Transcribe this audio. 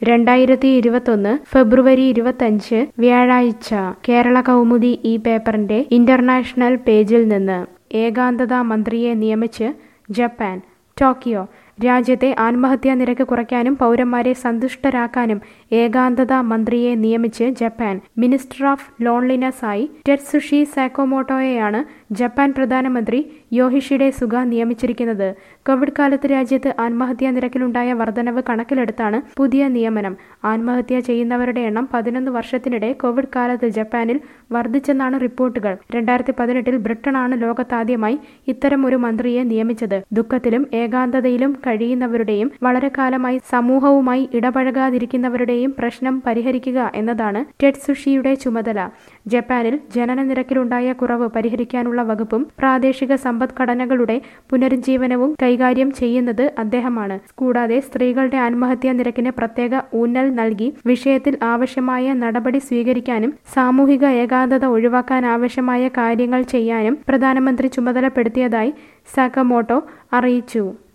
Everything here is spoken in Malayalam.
രണ്ടായിരത്തി ഇരുപത്തൊന്ന് ഫെബ്രുവരി ഇരുപത്തഞ്ച് വ്യാഴാഴ്ച കേരള കൗമുദി ഈ പേപ്പറിന്റെ ഇന്റർനാഷണൽ പേജിൽ നിന്ന് ഏകാന്തത മന്ത്രിയെ നിയമിച്ച് ജപ്പാൻ ടോക്കിയോ രാജ്യത്തെ ആത്മഹത്യാ നിരക്ക് കുറയ്ക്കാനും പൗരന്മാരെ സന്തുഷ്ടരാക്കാനും ഏകാന്തത മന്ത്രിയെ നിയമിച്ച് ജപ്പാൻ മിനിസ്റ്റർ ഓഫ് ലോൺലിനെസ് ആയി ടെറ്റ്സുഷി സാക്കോമോട്ടോയെയാണ് ജപ്പാൻ പ്രധാനമന്ത്രി യോഹിഷിഡെ സുഗ നിയമിച്ചിരിക്കുന്നത് കോവിഡ് കാലത്ത് രാജ്യത്ത് ആത്മഹത്യാ നിരക്കിലുണ്ടായ വർധനവ് കണക്കിലെടുത്താണ് പുതിയ നിയമനം ആത്മഹത്യ ചെയ്യുന്നവരുടെ എണ്ണം പതിനൊന്ന് വർഷത്തിനിടെ കോവിഡ് കാലത്ത് ജപ്പാനിൽ വർദ്ധിച്ചെന്നാണ് റിപ്പോർട്ടുകൾ രണ്ടായിരത്തി പതിനെട്ടിൽ ബ്രിട്ടനാണ് ലോകത്താദ്യമായി ഇത്തരം ഒരു മന്ത്രിയെ നിയമിച്ചത് ദുഃഖത്തിലും ഏകാന്തതയിലും കഴിയുന്നവരുടെയും വളരെ കാലമായി സമൂഹവുമായി ഇടപഴകാതിരിക്കുന്നവരുടെയും പ്രശ്നം പരിഹരിക്കുക എന്നതാണ് ടെറ്റ്സുഷിയുടെ ചുമതല ജപ്പാനിൽ ജനന നിരക്കിലുണ്ടായ കുറവ് പരിഹരിക്കാനുള്ള വകുപ്പും പ്രാദേശിക സമ്പദ്ഘടനകളുടെ പുനരുജ്ജീവനവും കൈകാര്യം ചെയ്യുന്നത് അദ്ദേഹമാണ് കൂടാതെ സ്ത്രീകളുടെ ആത്മഹത്യാ നിരക്കിന് പ്രത്യേക ഊന്നൽ നൽകി വിഷയത്തിൽ ആവശ്യമായ നടപടി സ്വീകരിക്കാനും സാമൂഹിക ഏകാന്തത ഒഴിവാക്കാൻ ആവശ്യമായ കാര്യങ്ങൾ ചെയ്യാനും പ്രധാനമന്ത്രി ചുമതലപ്പെടുത്തിയതായി സാക്കമോട്ടോ അറിയിച്ചു